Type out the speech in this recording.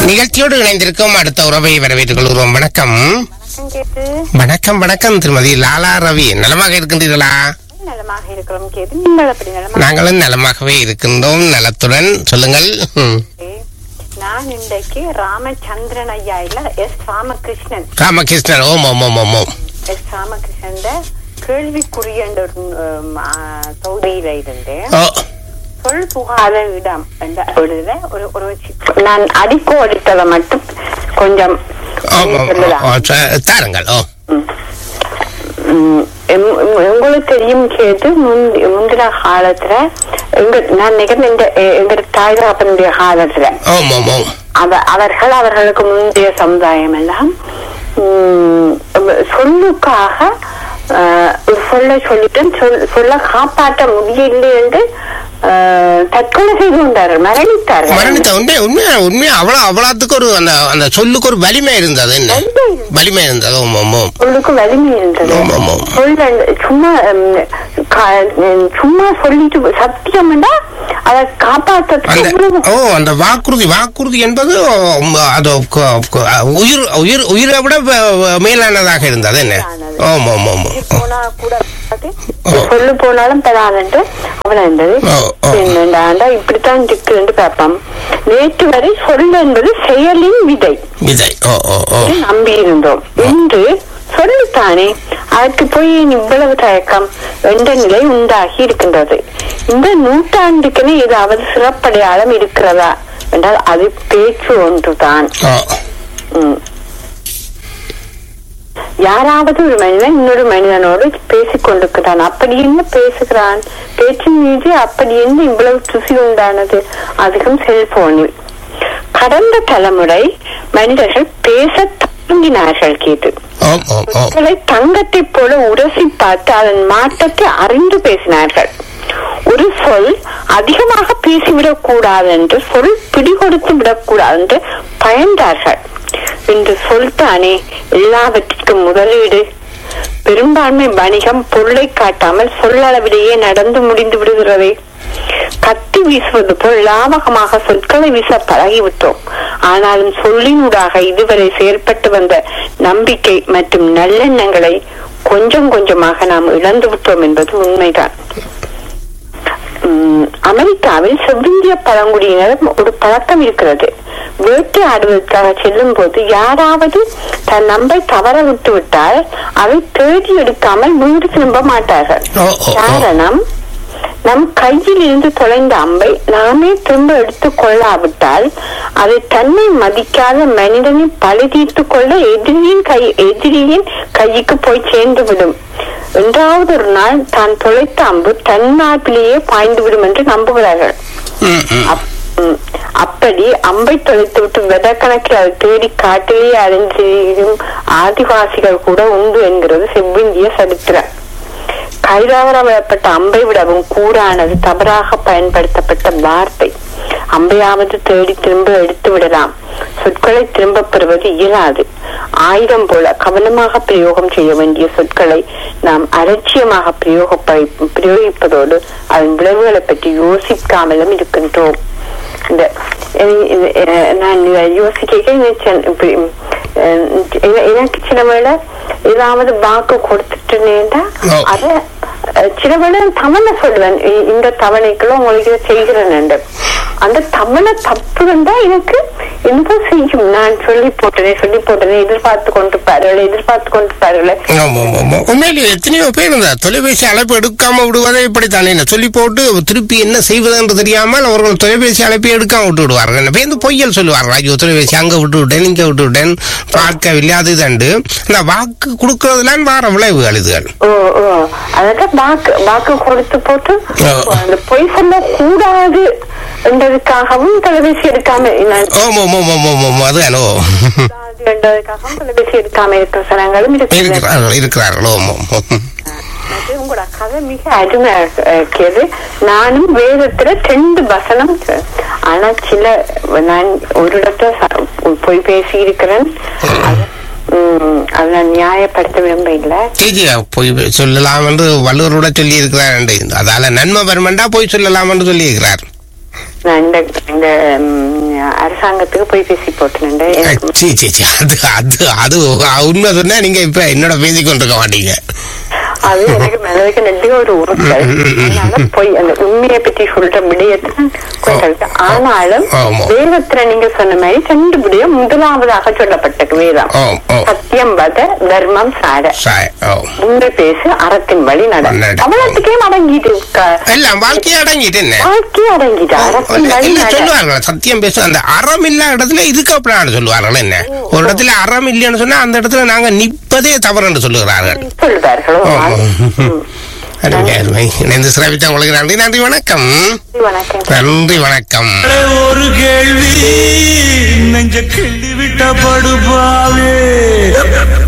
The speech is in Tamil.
நிகழ்ச்சியோடு இணைந்திருக்கும் அடுத்த உறவை வரவேற்றுக் கொள்கிறோம் வணக்கம் வணக்கம் கேட்டு வணக்கம் வணக்கம் திருமதி லாலா ரவி நலமாக இருக்கின்றீர்களா நலமாக இருக்கிறோம் கேது நீங்கள் அப்படி நலமாக நாங்களும் நலமாகவே இருக்கின்றோம் நலத்துடன் சொல்லுங்கள் ம். நான் இன்றைக்கு ராமச்சந்திரன் ஐயா இல்ல எஸ் ராமகிருஷ்ணன் ராமகிருஷ்ணன் ஓம் ஓம் ஓம் ஓம் ஓம் எஸ் ராமகிருஷ்ணன் கேள்விக்குரிய என்ற ஒரு உம், ஆ, தொகுதியில இருந்தேன் ஓ சொல் புகாத இடம் என்ற எழுத ஒரு ஒரு சி- நான் அடிக்கோ அடித்ததை மட்டும் கொஞ்சம் ஓம் ஓம், சொல்லலாம் ஓ ச- தாருங்கள் ஓ உம், எம்- உம், உங்களுக்கு தெரியும் கேது முந்தி முந்தின காலத்துல எங்க நான் நினைக்கிறேன் இந்த எ- எங்க தாய் தகப்பனுடைய காலத்துல ஓம் ஓம் ஓம் அவ அவர்கள் அவர்களுக்கு முந்தைய சமுதாயம் எல்லாம் உம், சொல்லுக்காக ஆஹ், ஒரு சொல்ல சொல்லிட்டு சொல் சொல்ல காப்பாற்ற முடியவில்லை என்று ஆஹ், தற்கொலை செய்து கொண்டார்கள் மரணித்தார்கள் மரணித்த உண்மை உண்மையா உண்மையா அவ்வளோ அவ்வளோத்துக்கு ஒரு அந்த அந்த சொல்லுக்கு ஒரு வலிமை இருந்தது என்ன வலிமை இருந்தது. வலிமை இருந்தது ஓம் ஓம் ஓம் சொல்லுக்கு வலிமை இருந்தது ஆமா, ஆமா. சொல்ல சும்மா உம், கா- உம், சும்மா சொல்லிட்டு சத்தியம்னா அதை அந்த காப்பாற்றுறதுக்கு எவ்வளவு ஓ அந்த வாக்குறுதி வாக்குறுதி என்பது உம், அது கு- கு- உயிர் உயிர் உயிரை விட வ- வ- மேலானதாக இருந்தது என்ன ஓம் ஓம் ஓம் இது ஓம். போனா கூட அது ஓ. சொல்லு போனாலும் பெறாதுன்ட்டு அவள இருந்தது ஓ, ஓ. என்னண்டாண்டா இப்படித்தான் இருக்குன்னு பார்ப்போம் நேற்று வரை சொல் என்பது செயலின் விதை விதை ஓ ஓ ஓ என்று நம்பி இருந்தோம் இன்று சொல்லுத்தானே அதற்கு போய் இவ்வளவு தயக்கம் என்ற நிலை உண்டாகி இருக்கின்றது இந்த நூற்றாண்டுக்குன்னு ஏதாவது சிறப்படையாளம் இருக்கிறதா என்றால் அது பேச்சு ஒன்றுதான் ஓ ம். யாராவது ஒரு மனிதன் இன்னொரு மனிதனோடு பேசிக் கொண்டிருக்கிறான் அப்படி என்ன பேசுகிறான் பேச்சின் மீது அப்படி என்ன இவ்வளவு துசி உண்டானது அதிகம் செல்போனில் கடந்த தலைமுறை மனிதர்கள் பேச தொடங்கினார்கள் கேட்டு ஓம் ஓம் ஓம் மக்களை தங்கத்தை போல உரசி பார்த்து அதன் மாற்றத்தை அறிந்து பேசினார்கள் ஒரு சொல் அதிகமாக பேசிவிடக் கூடாது என்று சொல் பிடிகொடுத்து விடக்கூடாது என்று பயந்தார்கள் என்று சொல்தானே எல்லாவற்றிற்கும் முதலீடு பெரும்பான்மை வணிகம் பொருளை காட்டாமல் சொல்லளவிலேயே நடந்து முடிந்து விடுகிறதே கத்தி வீசுவது போல் லாபகமாக சொற்களை வீச பழகிவிட்டோம் ஆனாலும் சொல்லினூடாக இதுவரை செயல்பட்டு வந்த நம்பிக்கை மற்றும் நல்லெண்ணங்களை கொஞ்சம் கொஞ்சமாக நாம் இழந்து விட்டோம் என்பது உண்மைதான் உம், அமெரிக்காவில் செவ்விந்திய பழங்குடியினர் ஒரு பழக்கம் இருக்கிறது வேட்டையாடுவதற்காக செல்லும் போது யாராவது தன் நம்பை தவற விட்டு விட்டால் அதை தேடி எடுக்காமல் வீடு திரும்ப மாட்டார்கள் ஓ, ஓ, ஓ. காரணம் நம் கையில் இருந்து தொலைந்த அம்பை நாமே திரும்ப எடுத்துக் கொள்ளாவிட்டால் அதை தன்னை மதிக்காத மனிதனை பழி தீர்த்துக் கொள்ள எதிரியின் கை எதிரியின் கைக்கு போய் சேர்ந்து விடும் என்றாவது ஒரு நாள் தான் தொலைத்த அம்பு தன் நாட்டிலேயே பாய்ந்து விடும் என்று நம்புகிறார்கள் ம் ம் அப்- ம். அப்படி அம்பை தொலைத்து விட்டு விதக்கணக்கில் அதை தேடி காட்டிலேயே அழிஞ்சிடும் ஆதிவாசிகள் கூட உண்டு என்கிறது செவ்விந்திய சரித்திரம் கைதாவர விடப்பட்ட அம்பை விடவும் கூறானது தவறாக பயன்படுத்தப்பட்ட வார்த்தை அம்பையாவது தேடி திரும்ப எடுத்து விடலாம் சொற்களை திரும்ப பெறுவது இயலாது ஆயுதம் போல கவனமாக பிரயோகம் செய்ய வேண்டிய சொற்களை நாம் அலட்சியமாக பிரயோக பிரயோகிப்பதோடு அதன் விளைவுகளை பற்றி யோசிக்காமலும் இருக்கின்றோம் இந்த எ- எ- எ- நான் இதை யோசிக்க நினைச்சேன் இப்படி அஹ், என- எனக்கு சில வேளை ஏதாவது வாக்கு கொடுத்துட்டேன்னா ஓ. அத அஹ், சில வேளை தவணை சொல்லுவேன் இ- இந்த தவணைக்குள்ள உங்களுக்கு இதை செய்கிறேன் என்று. அந்த தவணை தப்பு இருந்தா எனக்கு என்னவோ செய்யும் நான் சொல்லி போட்டனே சொல்லி போட்டனே எதிர்பார்த்து கொண்டு பாருங்கள் எதிர்பார்த்து கொண்டு பாருங்கள் ஆமா, ஆமா, ஆமா. உண்மையிலேயே எத்தனையோ பேர் இந்த தொலைபேசி அழைப்பு எடுக்காம விடுவதை இப்படித்தானே என்ன சொல்லி போட்டு திருப்பி என்ன செய்வது என்று தெரியாமல் அவர்கள் தொலைபேசி அழைப்பை எடுக்காம விட்டு விடுவார்கள் என்ன பேருந்து பொய்யல் சொல்லுவார்கள் ஐயோ தொலைபேசி அங்க விட்டு விட்டேன் இங்க விட்டு விட்டேன் பார்க்கவில்லை அது தண்டு இந்த வாக்கு கொடுக்கறதுலாம் வார விளைவுகள் இதுகள் ஓ ஓ அதான் வாக்கு வாக்கு கொடுத்து போட்டு ஓ. அந்த பொய் சொல்ல கூடாது என்றதுக்காகவும் தொலைபேசி எடுக்காம நான் ஓம் ஓம் ஓம் ஓம் ஓம் ஓம் அதுதான் ஓ கூடாது என்றதுக்காகவும் தொலைபேசி எடுக்காம இருக்கிற சனங்களும் இருக்குது இருக்கிறார்கள் இருக்கிறார்கள் ஓம் ஓம் ஓம். அது உங்களோட கதை மிக அருமையா இருக்கிறது நானும் வேதத்துல ரெண்டு வசனம் சொ- ஆனா சில நான் ஒரு இடத்துல ச- போய் பேசி இருக்கிறேன் அது- உம், அதை நான் நியாயப்படுத்த விரும்ப இல்லை ஜி போய் சொல்லலாம் என்று வள்ளுவரோட சொல்லி இருக்கிறார் என்று அதால நன்மை வருமெண்டா போய் சொல்லலாம் என்று சொல்லி இருக்கிறார் நான் இந்த இந்த ம், அரச அரசாங்கத்துக்கு போய் பேசி போட்டுனேன் எனக்கு சீ சீ சீ அது அது அது உண்மை சொன்னா நீங்க இப்ப என்னோட பேசிக் கொண்டிருக்க மாட்டீங்க அது எனக்கு மனதுக்கு நெட்டிய ஒரு உறுத்தல் அதனால போய் அந்த உண்மையை பற்றி சொல்ற விடயத்தை கொஞ்சம் ஆனாலும் ஆமா. வேதத்துல நீங்க சொன்ன மாதிரி ரெண்டு விடயம் முதலாவதாக சொல்லப்பட்டது வேதம் ஓ ஓ சத்தியம் பத தர்மம் சார சாய் ஓ உண்மை பேசு அறத்தின் வழி நட நட. அவ்வளவுக்கே அடங்கிட்டு க- எல்லாம் வாழ்க்கையை அடங்கிட்டு என்ன வாழ்க்கையே அடங்கிட்டு அறத்தின் வழி இல்ல நட சொல்லுவார்கள் சத்தியம் பேச அந்த அறம் இல்ல இடத்துல இதுக்கு அப்படின்னு சொல்லுவார்கள் என்ன ஒரு இடத்துல அறம் இல்லைன்னு சொன்னா அந்த இடத்துல நாங்க நிப்பதே தவறுன்னு சொல்லுகிறார்கள் சொல்லுவார்களோ ஆமா. ம். அருமை அருமை இணைந்து சிறப்பித்த உங்களுக்கு நன்றி நன்றி வணக்கம் வணக்கம் நன்றி வணக்கம் ஒரு கேள்வி நெஞ்ச கிள்ளி விட்ட படுபாவே